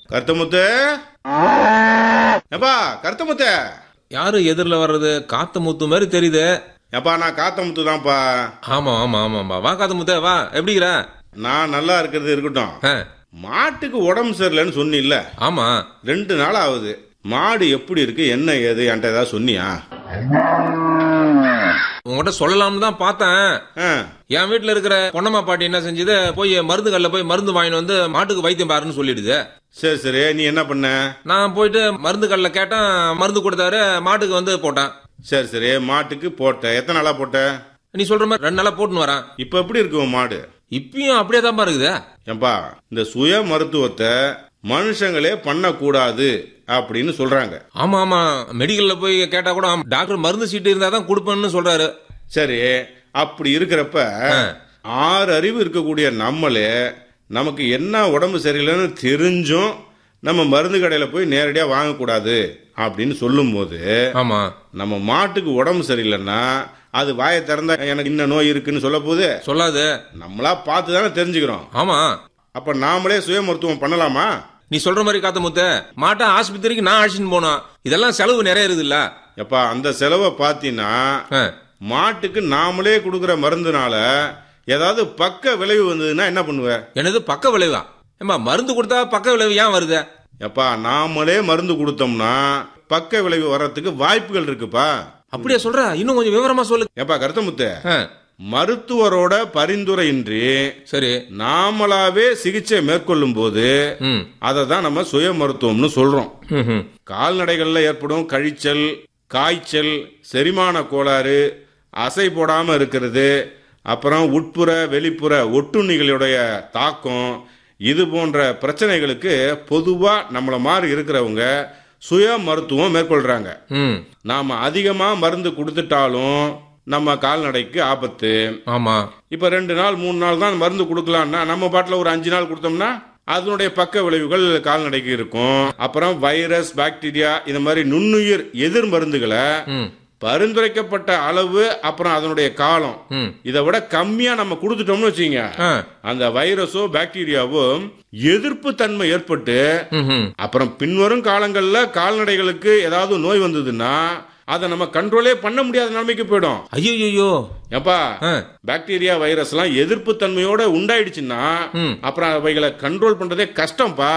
கருத்தமுத்து ஏப்பா கருத்தமுத்து யாரு எதிரில் வர்றது காத்த முத்து மாதிரி தெரியுது ஏப்பா நான் காத்தமுத்து தான்ப்பா ஆமா ஆமா ஆமாம்பா வா காத்த முத்த வா எப்படிங்கிற நான் நல்லா இருக்கிறது இருக்கட்டும் ஆ, மாட்டுக்கு உடம்பு சரியில்லைன்னு சொன்னில்ல ஆமா ரெண்டு நாள் ஆகுது மாடு எப்படி இருக்கு என்ன ஏது என்கிட்ட ஏதாவது சொன்னியா உங்ககிட்ட சொல்லலாம்னு தான் பார்த்தேன் ஆ, என் வீட்டுல இருக்கிற பொன்னம்மா பாட்டி என்ன செஞ்சது போய் மருந்து கல்ல போய் மருந்து வாங்கிட்டு வந்து மாட்டுக்கு வைத்தியம் பாருன்னு சொல்லிடுது சரி சரி நீ என்ன பண்ண நான் போயிட்டு மருந்து கல்ல கேட்டேன் மருந்து கொடுத்தாரு மாட்டுக்கு வந்து போட்டேன் சரி சரி மாட்டுக்கு போட்ட எத்தனை நாளா போட்ட நீ சொல்ற மாதிரி ரெண்டு நாளா போட்டுன்னு வரேன் இப்ப எப்படி இருக்கு உன் மாடு இப்பயும் அப்படியே தான் இருக்குது ஏன்பா இந்த சுய மருத்துவத்தை மனுஷங்களே பண்ணக்கூடாது அப்படின்னு சொல்றாங்க ஆமா ஆமா மெடிக்கல்ல போய் கேட்டா கூட ஆமா, டாக்டர் மருந்து சீட்டு இருந்தா தான் கொடுப்பேன்னு சொல்றாரு சரி அப்படி இருக்கிறப்ப ஆறு அறிவு இருக்கக்கூடிய நம்மளே நமக்கு என்ன உடம்பு சரியில்லைன்னு தெரிஞ்சும் நம்ம மருந்து கடையில போய் நேரடியா வாங்கக்கூடாது அப்படின்னு சொல்லும்போது ஆமா நம்ம மாட்டுக்கு உடம்பு சரியில்லைன்னா அது வாயை திறந்தா எனக்கு இந்த நோய் இருக்குன்னு சொல்ல போது சொல்லாது நம்மளா பார்த்து தானே தெரிஞ்சுக்கிறோம் ஆமா அப்ப நாமளே சுய மருத்துவம் பண்ணலாமா நீ சொல்ற மாதிரி காத்த முத்த மாட்டை ஆஸ்பத்திரிக்கு நான் அழைச்சின்னு போனோம் இதெல்லாம் செலவு நிறைய இருக்குது இல்ல எப்பா அந்த செலவை பார்த்தீங்கன்னா மாட்டுக்கு நாமளே கொடுக்குற மருந்துனால ஏதாவது பக்க விளைவு வந்ததுன்னா என்ன பண்ணுவ எனது பக்க விளைவா ஏம்மா மருந்து கொடுத்தா பக்க விளைவு ஏன் வருது எப்பா நாமளே மருந்து கொடுத்தோம்னா பக்க விளைவு வர்றதுக்கு வாய்ப்புகள் இருக்குப்பா அப்படியே சொல்ற இன்னும் கொஞ்சம் விவரமா சொல்லு எப்பா கருத்தமுத்து ஆ, மருத்துவரோட பரிந்துரையின்றி சரி நாமளாவே சிகிச்சை மேற்கொள்ளும் போது ம் அதை தான் நம்ம சுய மருத்துவம்னு சொல்றோம் ம், ம். கால்நடைகள்ல ஏற்படும் கழிச்சல் காய்ச்சல் செரிமான கோளாறு அசை போடாம இருக்கிறது அப்புறம் உட்புற வெளிப்புற ஒட்டுண்ணிகளுடைய தாக்கம் இது போன்ற பிரச்சனைகளுக்கு பொதுவா நம்மள மாதிரி இருக்கிறவங்க சுய மருத்துவம் மேற்கொள்றாங்க ம் நாம அதிகமா மருந்து கொடுத்துட்டாலும் நம்ம கால்நடைக்கு ஆபத்து ஆமா இப்ப ரெண்டு நாள் மூணு நாள் தான் மருந்து கொடுக்கலாம்னா நம்ம பாட்டில் ஒரு அஞ்சு நாள் கொடுத்தோம்னா அதனுடைய பக்க விளைவுகள் கால்நடைக்கு இருக்கும் அப்புறம் வைரஸ் பாக்டீரியா இந்த மாதிரி நுண்ணுயிர் எதிர் மருந்துகளை ம் பரிந்துரைக்கப்பட்ட அளவு அப்புறம் அதனுடைய காலம் ம் இதை விட கம்மியா நம்ம கொடுத்துட்டோம்னு வச்சுங்க ஆ அந்த வைரஸோ பாக்டீரியாவோ எதிர்ப்பு தன்மை ஏற்பட்டு ம் ம் அப்புறம் பின்வரும் காலங்கள்ல கால்நடைகளுக்கு ஏதாவது நோய் வந்ததுன்னா அதை நம்ம கண்ட்ரோலே பண்ண முடியாத நிலைமைக்கு போயிடும் ஐயோ ஏப்பா ஆ பாக்டீரியா வைரஸ் எல்லாம் எதிர்ப்பு தன்மையோட உண்டாயிடுச்சுன்னா ம். அப்புறம் அவைகளை கண்ட்ரோல் பண்றதே கஷ்டம்ப்பா